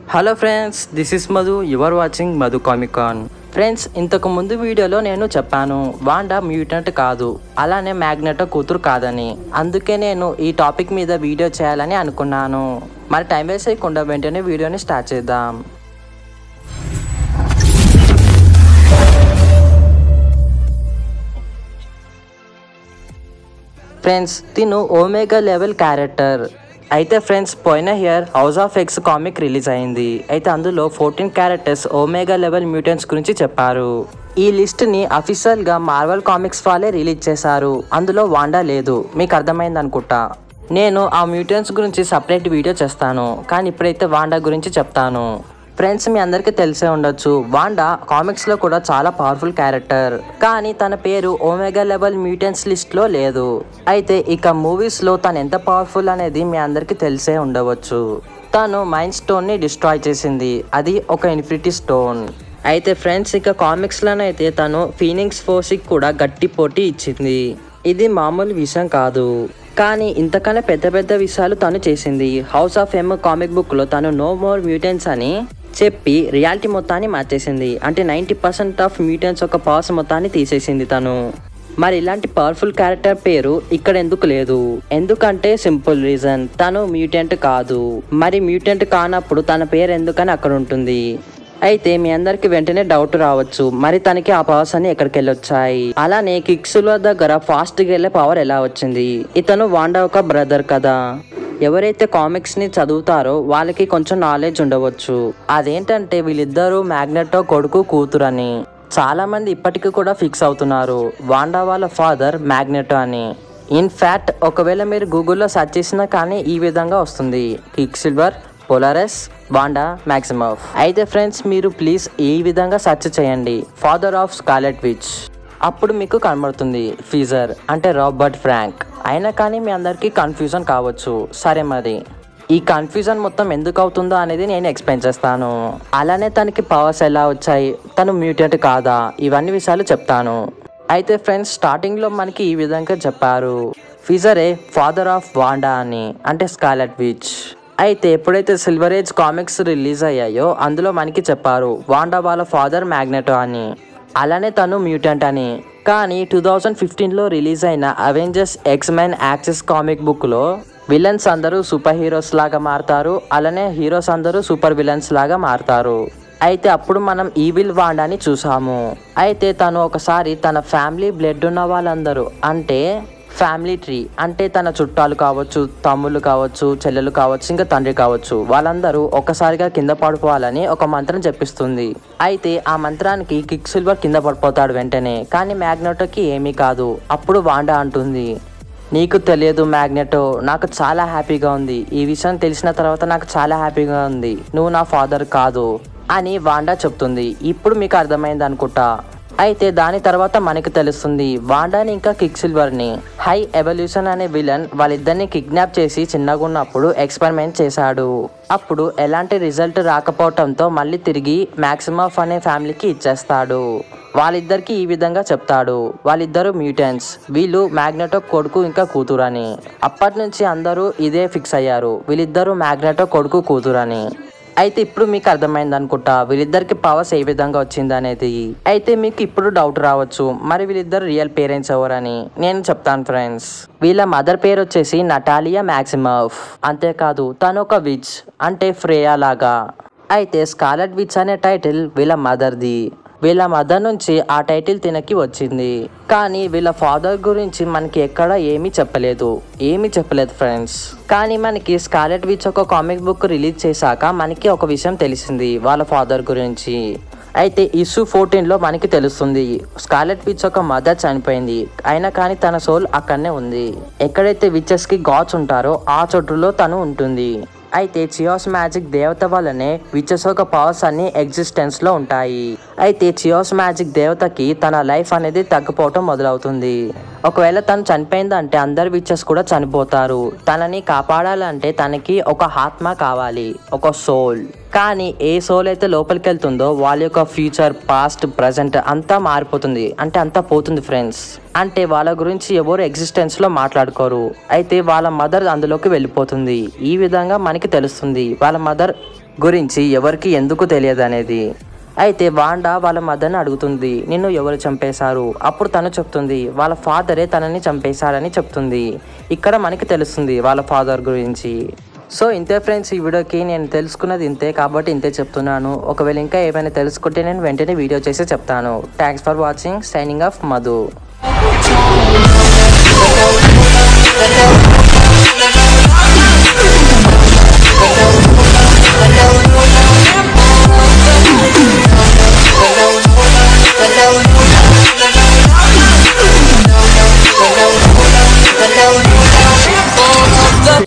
hello friends this is Madhu your watching Madhu Comicon friends ఇంతకు ముందు వీడియోలో నేను చెప్పాను వాండా మ్యూటెంట్ కాదు అలానే మ్యాగ్నెటో కూతురు కాదని అందుకే నేను ఈ టాపిక్ మీద వీడియో చేయాలని అనుకున్నాను మరి టైం వేస్ట్ చేయకుండా వెంటనే వీడియోని స్టార్ట్ చేద్దాం ఫ్రెండ్స్ తిను ఓమేగా లెవెల్ క్యారెక్టర్ అయితే ఫ్రెండ్స్ పోయిన year house of X comic release అయింది అయితే అందులో fourteen characters omega level mutants గురించి చెప్పారు ఈ లిస్ట్ ని అఫీషియల్ గా మార్వల్ కామిక్స్ వాళ్ళే రిలీజ్ చేశారు అందులో వాండా లేదు మీకు అర్థమైంది అనుకుంటా నేను ఆ మ్యూటెంట్స్ గురించి సపరేట్ వీడియో చేస్తాను కానీ ఇప్పుడైతే వాండా గురించి చెప్తాను ఫ్రెండ్స్ మీ అందరికీ తెలిసే ఉండొచ్చు వాండా కామిక్స్ లో కూడా చాలా పవర్ఫుల్ క్యారెక్టర్ కానీ తన పేరు ఓమెగా లెవెల్ మ్యూటెంట్స్ లిస్ట్ లో లేదు అయితే ఇక మూవీస్ లో తను ఎంత పవర్ఫుల్ అనేది మీ అందరికీ తెలిసే ఉండవచ్చు తను మైండ్ స్టోన్ ని డిస్ట్రాయ్ చేసింది అది ఒక ఇన్ఫినిటీ స్టోన్ అయితే ఫ్రెండ్స్ ఇక కామిక్స్ లోనైతే తను ఫీనింగ్స్ ఫోర్స్కి కూడా గట్టి పోటీ ఇచ్చింది ఇది మామూలు విషయం కాదు కానీ ఇంతకన్నా పెద్ద పెద్ద విషయాలు తను చేసింది house of M comic book లో తను నో మోర్ మ్యూటెంట్స్ అని చెప్పి రియాలిటీ మొత్తాన్ని మార్చేసింది అంటే నైంటీ పర్సెంట్ ఆఫ్ మ్యూటెంట్స్ ఒక పవర్స్ మొత్తాన్ని తీసేసింది తను మరి ఇలాంటి పవర్ఫుల్ క్యారెక్టర్ పేరు ఇక్కడ ఎందుకు లేదు ఎందుకంటే సింపుల్ రీజన్ తను మ్యూటెంట్ కాదు మరి మ్యూటెంట్ కానప్పుడు తన పేరు ఎందుకని అక్కడ ఉంటుంది అయితే మీ అందరికి వెంటనే డౌట్ రావచ్చు మరి తనకి ఆ పవర్స్ అన్ని ఎక్కడికి వెళ్ళొచ్చాయి అలానే కిక్సుల దగ్గర ఫాస్ట్ గా వెళ్ళే పవర్ ఎలా వచ్చింది ఇతను వాండా ఒక బ్రదర్ కదా ఎవరైతే కామిక్స్ ని చదువుతారో వాళ్ళకి కొంచెం నాలెడ్జ్ ఉండవచ్చు అదేంటంటే వీళ్ళిద్దరూ మ్యాగ్నెటో కొడుకు కూతురని చాలా మంది ఇప్పటికీ కూడా ఫిక్స్ అవుతున్నారు వాండా వాళ్ళ ఫాదర్ మ్యాగ్నెటో అని ఇన్ ఫ్యాక్ట్ ఒకవేళ మీరు గూగుల్లో సెర్చ్ చేసినా కానీ ఈ విధంగా వస్తుంది Quicksilver Polaris Wanda Maximoff అయితే ఫ్రెండ్స్ మీరు ప్లీజ్ ఈ విధంగా సెర్చ్ చేయండి ఫాదర్ ఆఫ్ స్కాలెట్ విచ్ అప్పుడు మీకు కనబడుతుంది ఫీజర్ అంటే రాబర్ట్ ఫ్రాంక్ అయినా కానీ మీ అందరికీ కన్ఫ్యూజన్ కావచ్చు సరే మరి ఈ కన్ఫ్యూజన్ మొత్తం ఎందుకు అవుతుందో అనేది నేను ఎక్స్ప్లెయిన్ చేస్తాను అలానే తనకి పవర్స్ ఎలా వచ్చాయి తను మ్యూటెంట్ కాదా ఇవన్నీ విషయాలు చెప్తాను అయితే ఫ్రెండ్స్ స్టార్టింగ్లో మనకి ఈ విధంగా చెప్పారు ఫిజరే ఫాదర్ ఆఫ్ వాండా అని అంటే స్కాలెట్ విచ్ అయితే ఎప్పుడైతే సిల్వర్ ఏజ్ కామిక్స్ రిలీజ్ అయ్యాయో అందులో మనకి చెప్పారు వాండా వాళ్ళ ఫాదర్ మ్యాగ్నెటో అని అలానే తను మ్యూటెంట్ అని కానీ టూ థౌజండ్ ఫిఫ్టీన్లో రిలీజ్ అయిన Avengers X men axis comic బుక్లో విలన్స్ అందరూ సూపర్ హీరోస్ లాగా మారుతారు అలానే హీరోస్ అందరూ సూపర్ విలన్స్ లాగా మారుతారు అయితే అప్పుడు మనం ఈవిల్ వాండాని చూసాము అయితే తను ఒకసారి తన ఫ్యామిలీ బ్లడ్ ఉన్న వాళ్ళందరూ అంటే ఫ్యామిలీ ట్రీ అంటే తన చుట్టాలు కావచ్చు తమ్ముళ్ళు కావచ్చు చెల్లెలు కావచ్చు ఇంకా తండ్రి కావచ్చు వాళ్ళందరూ ఒక్కసారిగా కింద పడిపోవాలని ఒక మంత్రం చెప్పిస్తుంది అయితే ఆ మంత్రానికి కిక్ సిల్వర్ కింద పడిపోతాడు వెంటనే కానీ మ్యాగ్నెటోకి ఏమీ కాదు అప్పుడు వాండా అంటుంది నీకు తెలియదు మ్యాగ్నెటో నాకు చాలా హ్యాపీగా ఉంది ఈ విషయం తెలిసిన తర్వాత నాకు చాలా హ్యాపీగా ఉంది నువ్వు నా ఫాదర్ కాదు అని వాండా చెప్తుంది ఇప్పుడు మీకు అర్థమైంది అనుకుంటా అయితే దాని తర్వాత మనకి తెలుస్తుంది వాండాని ఇంకా కిక్ సిల్వర్ ని హై ఎవల్యూషన్ అనే విలన్ వాళ్ళిద్దరిని కిడ్నాప్ చేసి చిన్నగా ఉన్నప్పుడు ఎక్స్పెరిమెంట్ చేశాడు అప్పుడు ఎలాంటి రిజల్ట్ రాకపోవటంతో మళ్ళీ తిరిగి మ్యాక్సిమఫ్ అనే ఫ్యామిలీకి ఇచ్చేస్తాడు వాళ్ళిద్దరికి ఈ విధంగా చెప్తాడు వాళ్ళిద్దరు మ్యూటెంట్స్ వీళ్ళు మ్యాగ్నెటో కొడుకు ఇంకా కూతురు అని అప్పటి నుంచి అందరూ ఇదే ఫిక్స్ అయ్యారు వీళ్ళిద్దరూ మ్యాగ్నెటో కొడుకు కూతురు అని అయితే ఇప్పుడు మీకు అర్థమైంది అనుకుంటా వీళ్ళిద్దరికి పవర్స్ ఏ విధంగా వచ్చింది అనేది అయితే మీకు ఇప్పుడు డౌట్ రావచ్చు మరి వీళ్ళిద్దరు రియల్ పేరెంట్స్ ఎవరని నేను చెప్తాను ఫ్రెండ్స్ వీళ్ళ మదర్ పేరు వచ్చేసి నటాలియా మ్యాక్సిమఫ్ అంతేకాదు తను ఒక విచ్ అంటే ఫ్రేయా లాగా అయితే స్కాలెట్ విచ్ అనే టైటిల్ వీళ్ళ మదర్ది వీళ్ళ మదర్ నుంచి ఆ టైటిల్ తినకి వచ్చింది కానీ వీళ్ళ ఫాదర్ గురించి మనకి ఎక్కడ ఏమీ చెప్పలేదు ఏమీ చెప్పలేదు ఫ్రెండ్స్ కానీ మనకి స్కాలెట్ విచ్ ఒక కామిక్ బుక్ రిలీజ్ చేశాక మనకి ఒక విషయం తెలిసింది వాళ్ళ ఫాదర్ గురించి అయితే ఇష్యూ ఫోర్టీన్లో మనకి తెలుస్తుంది స్కాలెట్ విచ్ ఒక మదర్ చనిపోయింది అయినా కానీ తన సోల్ అక్కడనే ఉంది ఎక్కడైతే విచెస్కి గాడ్స్ ఉంటారో ఆ చోటులో తను ఉంటుంది అయితే చియాస్ మ్యాజిక్ దేవత వల్లనే విచెస్ ఒక పవర్స్ అన్ని ఎగ్జిస్టెన్స్ లో ఉంటాయి అయితే చియోస్ మ్యాజిక్ దేవతకి తన లైఫ్ అనేది తగ్గిపోవటం మొదలవుతుంది ఒకవేళ తను చనిపోయిందంటే అందరు విచెస్ కూడా చనిపోతారు తనని కాపాడాలంటే తనకి ఒక ఆత్మ కావాలి ఒక సోల్ కానీ ఏ సోల్ అయితే లోపలికి వెళ్తుందో వాళ్ళ యొక్క ఫ్యూచర్ పాస్ట్ ప్రజెంట్ అంతా మారిపోతుంది అంటే అంతా పోతుంది ఫ్రెండ్స్ అంటే వాళ్ళ గురించి ఎవరు ఎగ్జిస్టెన్స్లో మాట్లాడుకోరు అయితే వాళ్ళ మదర్ అందులోకి వెళ్ళిపోతుంది ఈ విధంగా మనకి తెలుస్తుంది వాళ్ళ మదర్ గురించి ఎవరికి ఎందుకు తెలియదు అనేది అయితే వాండా వాళ్ళ మదర్ని అడుగుతుంది నిన్ను ఎవరు చంపేశారు అప్పుడు తను చెప్తుంది వాళ్ళ ఫాదరే తనని చంపేశారని చెప్తుంది ఇక్కడ మనకి తెలుస్తుంది వాళ్ళ ఫాదర్ గురించి సో ఇంతే ఫ్రెండ్స్ ఈ వీడియోకి నేను తెలుసుకున్నది ఇంతే కాబట్టి ఇంతే చెప్తున్నాను ఒకవేళ ఇంకా ఏమైనా తెలుసుకుంటే నేను వెంటనే వీడియో చేసి చెప్తాను thanks for watching signing off Madhu the